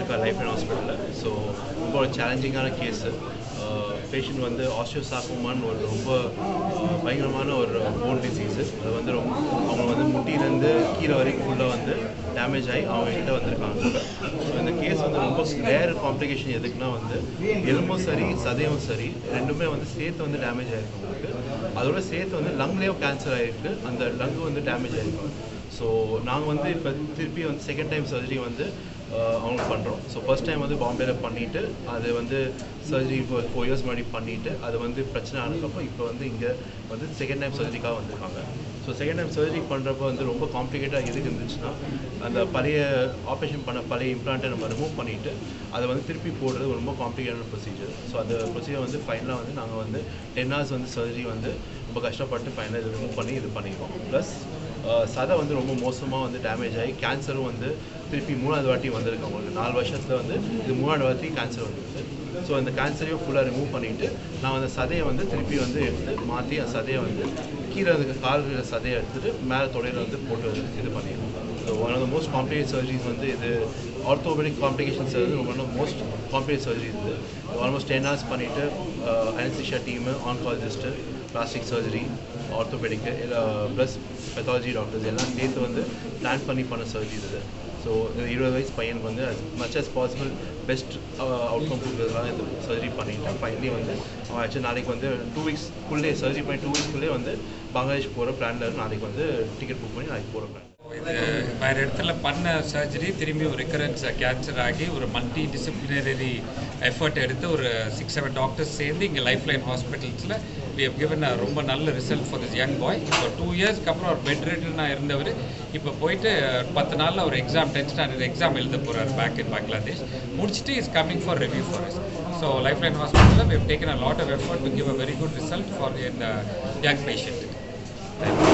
இருக்கா life line ஹாஸ்பிட்டலில் so ரொம்ப ஒரு சேலஞ்சிங்கான கேஸு பேஷண்ட் வந்து ஆஸ்டியோசார்கோமான்னு ஒரு ரொம்ப ஆஹ், பயங்கரமான ஒரு போன் டிசீஸு அது வந்து ரொம்ப அவங்க வந்து முட்டியிலேருந்து கீழே வரைக்கும் ஃபுல்லாக வந்து டேமேஜ் ஆகி அவங்க கிட்ட வந்திருக்காங்க ஸோ இந்த கேஸ் வந்து ரொம்ப ரேர் காம்ப்ளிகேஷன் எதுக்குன்னா வந்து எலும்பும் சரி சதையும் சரி ரெண்டுமே வந்து சேர்த்து வந்து டேமேஜ் ஆயிருக்கு அவங்களுக்கு அதோட சேர்த்து வந்து லங்லேயும் கேன்சர் ஆகிருக்கு அந்த லங்கு வந்து டேமேஜ் ஆகிருக்கு ஸோ நாங்கள் வந்து இப்போ திருப்பி வந்து செகண்ட் டைம் சர்ஜரி வந்து ஆஹ், அவங்களுக்கு பண்ணுறோம் ஸோ ஃபர்ஸ்ட் டைம் வந்து பாம்பேயில் பண்ணிவிட்டு அது வந்து சர்ஜரி இப்போ ஃபோர் இயர்ஸ் முன்னாடி பண்ணிவிட்டு அது வந்து பிரச்சனை ஆனதுக்கப்புறம் இப்போ வந்து இங்கே வந்து செகண்ட் டைம் சர்ஜரிக்காக வந்திருக்காங்க ஸோ செகண்ட் டைம் சர்ஜரி பண்ணுறப்ப வந்து ரொம்ப காம்ப்ளிகேட்டாக எதுக்கு இருந்துச்சுன்னா அந்த பழைய ஆப்ரேஷன் பண்ண பழைய இம்ப்ளான்ட்டை நம்ம ரிமூவ் பண்ணிவிட்டு அதை வந்து திருப்பி போடுறது ரொம்ப காம்ப்ளிகேட்டான ப்ரொசீஜர் ஸோ அந்த ப்ரொசீஜர் வந்து ஃபைனலாக வந்து நாங்கள் வந்து டென் ஹவர்ஸ் வந்து சர்ஜரி வந்து ரொம்ப கஷ்டப்பட்டு ஃபைனலாக இது ரிமூவ் பண்ணி இது பண்ணிடுவோம் ப்ளஸ் சதை வந்து ரொம்ப மோசமாக வந்து டேமேஜ் ஆகி கேன்சரும் வந்து திருப்பி மூணாவது வாட்டி வந்திருக்கு அவங்களுக்கு நாலு வருஷத்தில் வந்து இது மூணாவது வாட்டி கேன்சர் வந்துருக்கு ஸோ அந்த கேன்சரையும் ஃபுல்லாக ரிமூவ் பண்ணிவிட்டு நான் அந்த சதையை வந்து திருப்பி வந்து எடுத்து மாற்றி அந்த சதையை வந்து கீழே இருக்க கால்கள சதையை எடுத்துட்டு மேலே தொடையில் வந்து போட்டு இது பண்ணிடுவோம் so one of the most complicate surgeries வந்து இது ஆர்த்தோபெடிக் காம்ப்ளிகேஷன்ஸ் வந்து one of most complicate surgery இது ஆல்மோஸ்ட் டென் ஹவர்ஸ் பண்ணிவிட்டு anaesthesia team oncologist plastic surgery orthopaedic plus pathology doctors எல்லாம் சேர்த்து வந்து பிளான் பண்ணி பண்ண சர்ஜரி இது ஸோ இருபது வயசு பையனுக்கு வந்து as much as possible best outcome கொடுக்குறதுலாம் இந்த சர்ஜரி பண்ணிட்டேன் ஃபைனலி வந்து அவன் ஆக்சுவலி நாளைக்கு வந்து டூ வீக்ஸ்க்குள்ளே சர்ஜரி பண்ணி டூ வீக்ஸ்க்குள்ளே வந்து பங்களாதேஷ் போகிற பிளானில் நாளைக்கு வந்து டிக்கெட் புக் பண்ணி நாளைக்கு போகிற பிளான் இது வேறு இடத்துல பண்ண சர்ஜரி திரும்பி ஒரு ரிக்கரன்ஸ் கேன்சர் ஆகி ஒரு மல்டி டிசிப்ளினரி எஃபர்ட் எடுத்து ஒரு சிக்ஸ் செவன் டாக்டர்ஸ் சேர்ந்து இங்கே லைஃப் லைன் ஹாஸ்பிட்டல்ஸில் வி ஹவ் given a ரொம்ப நல்ல result for this young boy இப்போ டூ இயர்ஸ்க்கு அப்புறம் அவர் பெட் ரிட்டனாக இருந்தவர் இப்போ போயிட்டு பத்து நாளில் ஒரு எக்ஸாம் டென்த் ஸ்டாண்டர்ட் எக்ஸாம் எழுத போகிறார் பேக் இன் பங்களாதேஷ் முடிச்சுட்டு is coming for review for us so life line ஹாஸ்பிட்டலில் we have taken a lot of effort to give a very good result for in the young patient